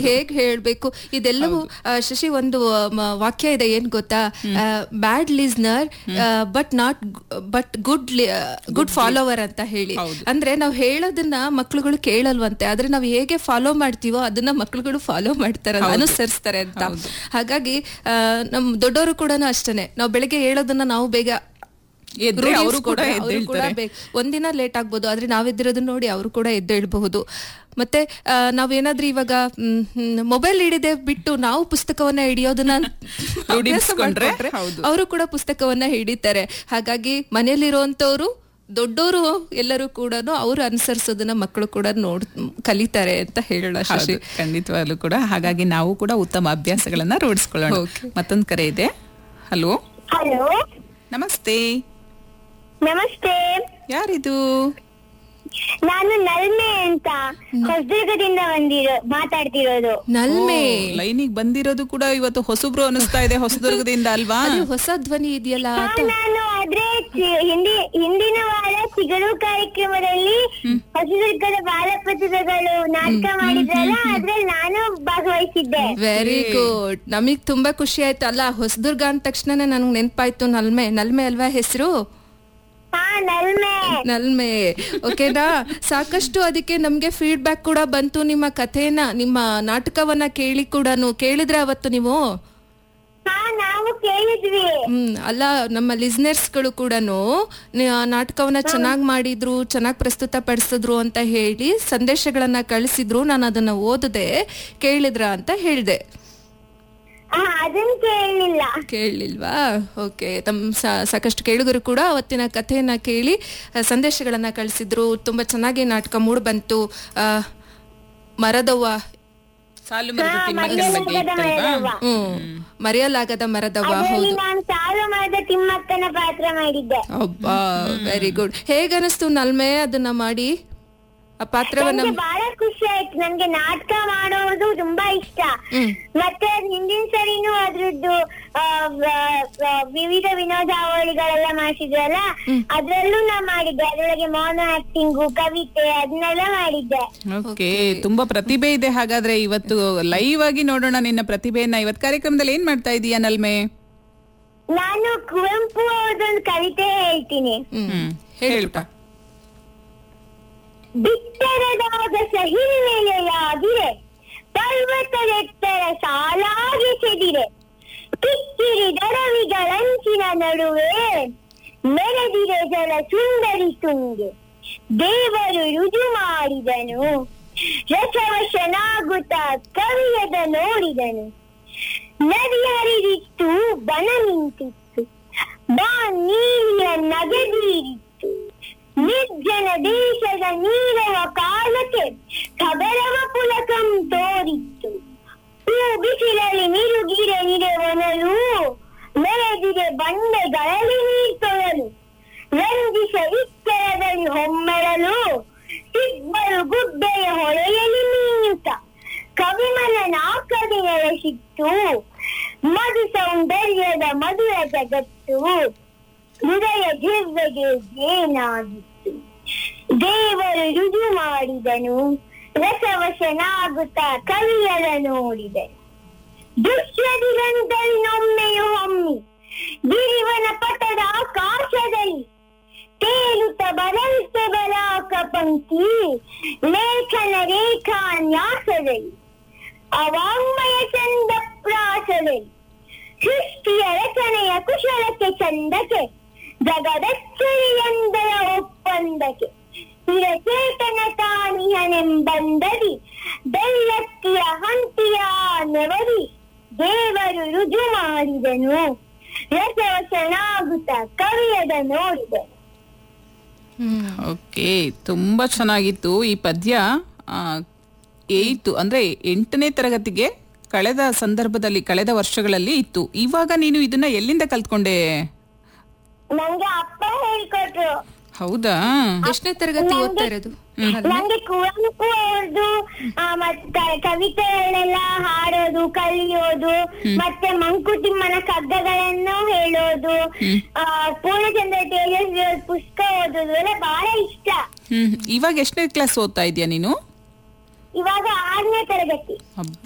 ಹೇಗ್ ಹೇಳ್ಬೇಕು ಇದೆಲ್ಲವೂ ಆ, ಶಶಿ ಒಂದು ಆ, ಮ- ವಾಕ್ಯ ಇದೆ ಏನ್ ಗೊತ್ತಾ bad listener but not but good good follower ಅಂತ ಹೇಳಿ ಅಂದ್ರೆ ನಾವು ಹೇಳೋದನ್ನ ಮಕ್ಳುಗಳು ಕೇಳಲ್ವಂತೆ ಆದ್ರೆ ನಾವು ಹೇಗೆ ಫಾಲೋ ಮಾಡ್ತೀವೋ ಅದನ್ನ ಮಕ್ಳುಗಳು ಫಾಲೋ ಮಾಡ್ತಾರೆ ಅನುಸರಿಸ್ತಾರೆ ಅಂತ ಹಾಗಾಗಿ ಆ, ನಮ್ ದೊಡ್ಡವರು ಕೂಡ ಅಷ್ಟೇನೆ ನಾವು ಬೆಳಗ್ಗೆ ಹೇಳೋದನ್ನ ನಾವು ಬೇಗ ಎದ್ರೆ ಅವರು ಕೂಡ ರೂಢಿಸ್ಕೊಟ್ರೆ ಅವ್ರು ಕೂಡ ಎದ್ದೇಳ್ತಾರೆ ಬೇ- ಒಂದಿನ ಲೇಟ್ ಆಗ್ಬೋದು ಆದ್ರೆ ನಾವಿದ್ದಿರೋದನ್ನ ನೋಡಿ ಅವರು ಕೂಡ ಎದ್ದೇಳಬಹುದು ಮತ್ತೆ ಆ, ನಾವೇನಾದ್ರೂ ಇವಾಗ ಮೊಬೈಲ್ ಹಿಡಿದೆ ಬಿಟ್ಟು ನಾವು ಪುಸ್ತಕವನ್ನ ಹಿಡಿಯೋದನ್ನ ರೂಢಿಸ್ಕೊಂಡ್ರೆ ಹೌದು. ಅವರು ಕೂಡ ಪುಸ್ತಕವನ್ನ ಹಿಡಿತಾರೆ ಹಾಗಾಗಿ ಮನೆಯಲ್ಲಿರುವಂತವ್ರು ದೊಡ್ಡವರು ಎಲ್ಲರೂ ಕೂಡ ಅವ್ರು ಅನುಸರಿಸೋದನ್ನ ಮಕ್ಕಳು ಕೂಡ ನೋಡ್ ಕಲಿತಾರೆ ಅಂತ ಹೇಳೋಣ ಶಶಿ ಹೌದು, ಖಂಡಿತವಾಗ್ಲೂ ಕೂಡ ಹಾಗಾಗಿ ನಾವು ಕೂಡ ಉತ್ತಮ ಅಭ್ಯಾಸಗಳನ್ನ ರೂಢಿಸ್ಕೊಳ್ಳೋಣ Okay. ಮತ್ತೊಂದ್ ಕರೆ ಇದೆ ಹಲೋ ಹಲೋ ನಮಸ್ತೆ ನಮಸ್ತೆ ಯಾರಿದು ನಾನು ನಲ್ಮೆ ಅಂತ ಹೊಸದುರ್ಗದಿಂದ ಬಂದಿರೋ ಮಾತಾಡ್ತಿರೋದು ನಲ್ಮೆ ಲೈನಿಗೆ ಬಂದಿರೋದು ಕೂಡ ಇವತ್ತು ಹೊಸಬ್ರು ಅನಿಸ್ತಾ ಇದೆ ಹೊಸದುರ್ಗದಿಂದ ಅಲ್ವಾ ಅದೇ ಹೊಸ ಧ್ವನಿ ಇದೆಯಲ್ಲ ಹಾ, ಅಂತ ನಾನು ಆದ್ರೆ ಚಿ- ಹಿಂದಿ ಹಿಂದಿನ ವಾರ ಚಿಗರು ಕಾರ್ಯಕ್ರಮದಲ್ಲಿ ಹೊಸದುರ್ಗದ ಬಾಲಪತ್ರಗಳು ನಾಟಕ ಮಾಡಿದ್ರಲ್ಲ ಅದ್ರಲ್ಲಿ ನಾನು ಭಾಗವಹಿಸಿದ್ದೆ ವೆರಿ ಗುಡ್ ನಮಗ್ ತುಂಬಾ ಖುಷಿ ಆಯ್ತು ಅಲ್ಲ ಹೊಸದುರ್ಗ ಅಂದ ತಕ್ಷಣನೇ ನನಗೆ ನೆನಪಾಯ್ತು ನಲ್ಮೆ ನಲ್ಮೆ ಅಲ್ವಾ ಹೆಸರು ಹಾ ನಲ್ಮೆ ನಲ್ಮೆ ಓಕೆನಾ ಸಾಕಷ್ಟು ಅದಕ್ಕೆ ನಮ್ಗೆ ಫೀಡ್ಬ್ಯಾಕ್ ಕೂಡ ಬಂತು ನಿಮ್ಮ ಕಥೆನ ನಿಮ್ಮ ನಾಟಕವನ್ನ ಕೇಳಿ ಕೂಡ ಕೇಳಿದ್ರೆ ಅವತ್ತು ನೀವು ಹಾ ನಾವು ಕೇಳಿದ್ವಿ ಹ್ಮ್ ಅಲ್ಲ ನಮ್ಮ ಲಿಸ್ನರ್ಸ್ಗಳು ಕೂಡ ನಾಟಕವನ್ನ ಚೆನ್ನಾಗಿ ಮಾಡಿದ್ರು ಚೆನ್ನಾಗಿ ಪ್ರಸ್ತುತ ಪಡಿಸಿದ್ರು ಅಂತ ಹೇಳಿ ಸಂದೇಶಗಳನ್ನ ಕಳಿಸಿದ್ರು ನಾನು ಅದನ್ನ ಓದದೆ ಕೇಳಿದ್ರ ಅಂತ ಹೇಳಿದೆ ಹಾ ಅದನ್ ಕೇಳಲಿಲ್ಲ ಕೇಳಲಿಲ್ವಾ ಓಕೆ ತಮ್ಮ ಸ- ಸಾಕಷ್ಟು ಕೇಳುಗರು ಕೂಡ ಅವತ್ತಿನ ಕಥೆಯನ್ನ ಕೇಳಿ ಆ, ಸಂದೇಶಗಳನ್ನ ಕಳಿಸಿದ್ರು ತುಂಬಾ ಚೆನ್ನಾಗಿ ನಾಟಕ ಮೂಡ್ ಬಂತು ಆ, ಮರದವ್ವ ಸಾಲು ಮರದ ತಿಮ್ಮಕ್ಕನ ಬಗ್ಗೆ ಇತ್ತಲ್ವಾ ಹ್ಮ್ ಮರೆಯಲಾಗದ ಮರದವ್ವ ಅದರಲ್ಲಿ ಹೌದು ನಾನು ಸಾಲು ಮಾಡಿದ ತಿಮ್ಮಕ್ಕನ ಪಾತ್ರ ಮಾಡಿದ್ದೆ ಅಬ್ಬಾ ವೆರಿ ಗುಡ್ ಹೇಗನಿಸ್ತು ನಲ್ಮೆ ಅದನ್ನ ಮಾಡಿ ಆ ಪಾತ್ರವನ್ನ ನನ್ಗೆ ಬಹಳ ಖುಷಿ ಆಯ್ತು ನನ್ಗೆ ನಾಟಕ ಮಾಡೋದು ತುಂಬಾ ಇಷ್ಟ ಮತ್ತೆ ಅದ್ ಹಿಂದಿನ ಸರಿನೂ ಅದ್ರದ್ದು ಆ, ವ- ವ- ವಿವಿಧ ವಿನೋದಾವಳಿಗಳೆಲ್ಲ ಮಾಡಿಸಿದ್ರಲ್ಲ ಅದ್ರಲ್ಲೂ ನಾ ಮಾಡಿದ್ದೆ ಅದ್ರೊಳಗೆ ಮೌನ ಆಕ್ಟಿಂಗು ಕವಿತೆ ಅದನ್ನೆಲ್ಲ ಮಾಡಿದ್ದೆ ಓಕೆ ತುಂಬಾ ಪ್ರತಿಭೆ ಇದೆ ಹಾಗಾದ್ರೆ ಇವತ್ತು ಲೈವ್ ಆಗಿ ನೋಡೋಣ ನಿನ್ನ ಪ್ರತಿಭೆಯನ್ನ ಇವತ್ ಕಾರ್ಯಕ್ರಮದಲ್ಲಿ ಏನ್ ಮಾಡ್ತಾ ಇದೀಯ ನಲ್ಮೆ ನಾನು ಕುವೆಂಪು ಅವ್ರದೊಂದು ಕವಿತೆ ಹೇಳ್ತೀನಿ ಹ್ಮ್ ಹೇಳ್ಪ ಬಿತ್ತರದಾಗ ಸಹಿಮೆಲೆಯಾಗಿರೆ ಪರ್ವತದೆತ್ತರ ಸಾಲಾಗಿ ಚೆದಿರೆ ಕಿಕ್ಕಿರಿ ದರವಿಗಳಂಚಿನ ನಡುವೆ ಮೆರೆದಿರೆ ಜಲ ಸುಂದರಿ ತುಂಗೆ ದೇವರು ರುಜು ಮಾಡಿದನು ರಸವಶನಾಗುತ್ತ ಕವಿಯದ ನೋಡಿದನು ನದಿ ಹರಿದಿತ್ತು ಬನ ನಿಂತಿತ್ತು ಬಾ ನೀರಿನ ನಗೆದೀರಿತ್ತು ನಿರ್ಜನ ದೇಶದ ನೀರವ ಕಾಲಕ್ಕೆ ಖಬರವ ಪುಲಕಂ ತೋರಿತ್ತು ಹೂ ಬಿಸಿಲಲ್ಲಿ ನಿರುಗಿರೆ ನಿರೆವನಲು ಮೆರೆದಿರೆ ಬಂಡೆಗಳಲ್ಲಿ ನೀರ್ ತೊಳಲು ರಂಜಿಸ ಇಕ್ಕರದಲ್ಲಿ ಹೊಮ್ಮೆರಲು ಸಿಬ್ಬರು ಗುಡ್ಡೆಯ ಹೊಳೆಯಲ್ಲಿ ಮೀನುತ್ತ ಕವಿಮನ ನಾಲ್ಕದಿ ನೆಲೆಸಿತ್ತು ಮಧು ಸೌಂದರ್ಯದ ಮಧುರ ಜಗತ್ತು ಹೃದಯ ದಿವ್ಯಗೆ ಏನಾಗಿತ್ತು ದೇವರು ರುಜು ಮಾಡಿದನು ರಸವಶನಾಗುತ್ತ ಕವಿಯರ ನೋಡಿದೆ ದುಷ್ಯದಿಗಂತಲಿನೊಮ್ಮೆಯು ಹೊಮ್ಮಿ ಗಿರಿವನ ಪಟದ ಆಕಾಶದಲ್ಲಿ ತೇಲುತ್ತ ಬರಲ್ತೆ ಬಲಾಕ ಪಂಕ್ತಿ ಲೇಖನ ರೇಖಾನ್ಯಾಸದಲ್ಲಿ ಅವಾಂಗ್ಮಯ ಚಂದ ಪ್ರಾಸದಲ್ಲಿ ಸೃಷ್ಟಿಯ ರಚನೆಯ ಕುಶಲಕ್ಕೆ ಚಂದಕ್ಕೆ ಜಗದಚ್ಚರಿಯಂದರ ಒಪ್ಪಂದಕ್ಕೆ ಚಿರಚೇತನ ತಾನಿಹನೆಂಬಂದದಿ ಬೆಳ್ಳಕ್ಕಿಯ ಹಂತಿಯ ನೆವದಿ ದೇವರು ರುಜು ಮಾಡಿದನು ರಸವಶನಾಗುತ್ತ ಕವಿಯದ ನೋಡಿದನು ಹ್ಮ್ ಓಕೆ ತುಂಬಾ ಚೆನ್ನಾಗಿತ್ತು ಈ ಪದ್ಯ ಏಯ್ತು ಅಂದ್ರೆ ಎಂಟನೇ ತರಗತಿಗೆ ಕಳೆದ ಸಂದರ್ಭದಲ್ಲಿ ಕಳೆದ ವರ್ಷಗಳಲ್ಲಿ ಇತ್ತು ಇವಾಗ ನೀನು ಇದನ್ನ ಎಲ್ಲಿಂದ ಕಲ್ತ್ಕೊಂಡೆ ನಂಗೆ ಅಪ್ಪ ಹೇಳ್ಕೊಟ್ರು ಹೌದಾ ಎಷ್ಟನೇ ತರಗತಿ ಓದ್ತಾ ಇರೋದು ನಂಗೆ ಕುವೆಂಪು ಅವ್ರದ್ದು ಆ, ಮತ್ತ ಕವಿತೆಗಳನ್ನೆಲ್ಲ ಹಾಡೋದು ಕಲಿಯೋದು ಮತ್ತೆ ಮಂಕುತಿಮ್ಮನ ಕಗ್ಗಗಳನ್ನು ಹೇಳೋದು ಆ, ಪೂರ್ಣಚಂದ್ರ ತೇಜಸ್ವಿ ಅವ್ರ ಪುಸ್ತಕ ಓದೋದು ಎಲ್ಲ ಬಹಳ ಇಷ್ಟ ಹ್ಮ್ ಇವಾಗ ಎಷ್ಟನೇ ಕ್ಲಾಸ್ ಓದ್ತಾ ಇದೀಯ ನೀನು ಇವಾಗ ಆರನೇ ತರಗತಿ ಅಬ್ಬಾ